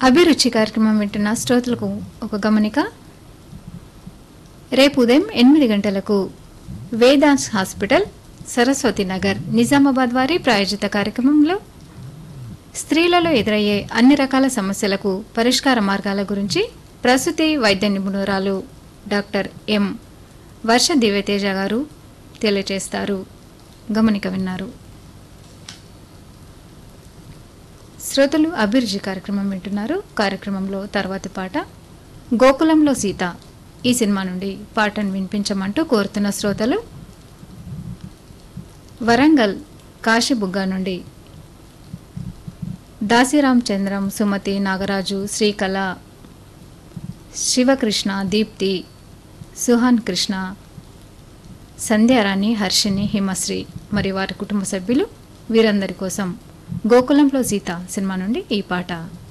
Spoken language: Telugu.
అభిరుచి కార్యక్రమం వింటున్న శ్రోతలకు ఒక గమనిక రేపు ఉదయం ఎనిమిది గంటలకు వేదాంశ్ హాస్పిటల్ సరస్వతి నగర్ నిజామాబాద్ వారి ప్రాయోజిత కార్యక్రమంలో స్త్రీలలో ఎదురయ్యే అన్ని రకాల సమస్యలకు పరిష్కార మార్గాల గురించి ప్రసూతి వైద్య నిపుణురాలు డాక్టర్ ఎం వర్ష దివ్యతేజ గారు తెలియజేస్తారు గమనిక విన్నారు శ్రోతలు అభిరుచి కార్యక్రమం వింటున్నారు కార్యక్రమంలో తర్వాతి పాట గోకులంలో సీత ఈ సినిమా నుండి పాటను వినిపించమంటూ కోరుతున్న శ్రోతలు వరంగల్ కాశీబుగ్గ నుండి దాసిరామ్ చంద్రం సుమతి నాగరాజు శ్రీకళ శివకృష్ణ దీప్తి సుహాన్ కృష్ణ సంధ్యారాణి హర్షిని హిమశ్రీ మరి వారి కుటుంబ సభ్యులు వీరందరి కోసం గోకులంలో సీత సినిమా నుండి ఈ పాట